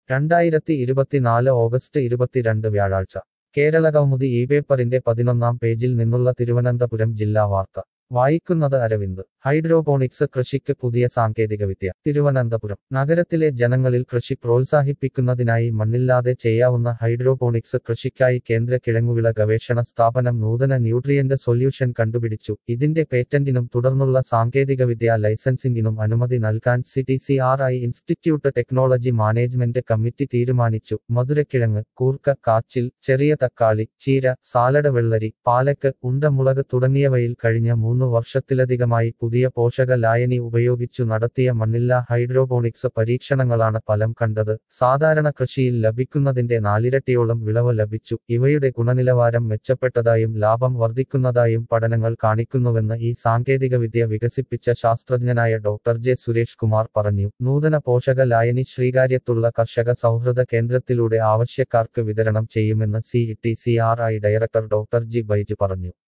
രണ്ടായിരത്തി ഇരുപത്തിനാല് ഓഗസ്റ്റ് ഇരുപത്തിരണ്ട് വ്യാഴാഴ്ച കേരളകൗമുദി ഈ പേപ്പറിന്റെ പതിനൊന്നാം പേജിൽ നിന്നുള്ള തിരുവനന്തപുരം ജില്ലാ വാർത്ത വായിക്കുന്നത് അരവിന്ദ് ഹൈഡ്രോപോണിക്സ് കൃഷിക്ക് പുതിയ സാങ്കേതികവിദ്യ തിരുവനന്തപുരം നഗരത്തിലെ ജനങ്ങളിൽ കൃഷി പ്രോത്സാഹിപ്പിക്കുന്നതിനായി മണ്ണില്ലാതെ ചെയ്യാവുന്ന ഹൈഡ്രോപോണിക്സ് കൃഷിക്കായി കേന്ദ്ര കിഴങ്ങുവിള ഗവേഷണ സ്ഥാപനം നൂതന ന്യൂട്രിയന്റ് സൊല്യൂഷൻ കണ്ടുപിടിച്ചു ഇതിന്റെ പേറ്റന്റിനും തുടർന്നുള്ള സാങ്കേതികവിദ്യ ലൈസൻസിംഗിനും അനുമതി നൽകാൻ C T C R I institute technology management committee തീരുമാനിച്ചു മധുരക്കിഴങ്ങ് കൂർക്ക കാച്ചിൽ ചെറിയ തക്കാളി ചീര സാലഡ് വെള്ളരി പാലക്ക് ഉണ്ടമുളക് തുടങ്ങിയവയിൽ കഴിഞ്ഞ മൂന്ന് വർഷത്തിലധികമായി പുതിയ പോഷക ലായനി ഉപയോഗിച്ചു നടത്തിയ മണ്ണില്ലാ ഹൈഡ്രോപോണിക്സ് പരീക്ഷണങ്ങളാണ് ഫലം കണ്ടത് സാധാരണ കൃഷിയിൽ ലഭിക്കുന്നതിന്റെ നാലിരട്ടിയോളം വിളവ് ലഭിച്ചു ഇവയുടെ ഗുണനിലവാരം മെച്ചപ്പെട്ടതായും ലാഭം വർദ്ധിക്കുന്നതായും പഠനങ്ങൾ കാണിക്കുന്നുവെന്ന് ഈ സാങ്കേതികവിദ്യ വികസിപ്പിച്ച ശാസ്ത്രജ്ഞനായ ഡോക്ടർ ജെ സുരേഷ് കുമാർ പറഞ്ഞു നൂതന പോഷക ലായനി ശ്രീകാര്യത്തുള്ള കർഷക സൗഹൃദ കേന്ദ്രത്തിലൂടെ ആവശ്യക്കാർക്ക് വിതരണം ചെയ്യുമെന്ന് C T C R I director doctor G Baiju പറഞ്ഞു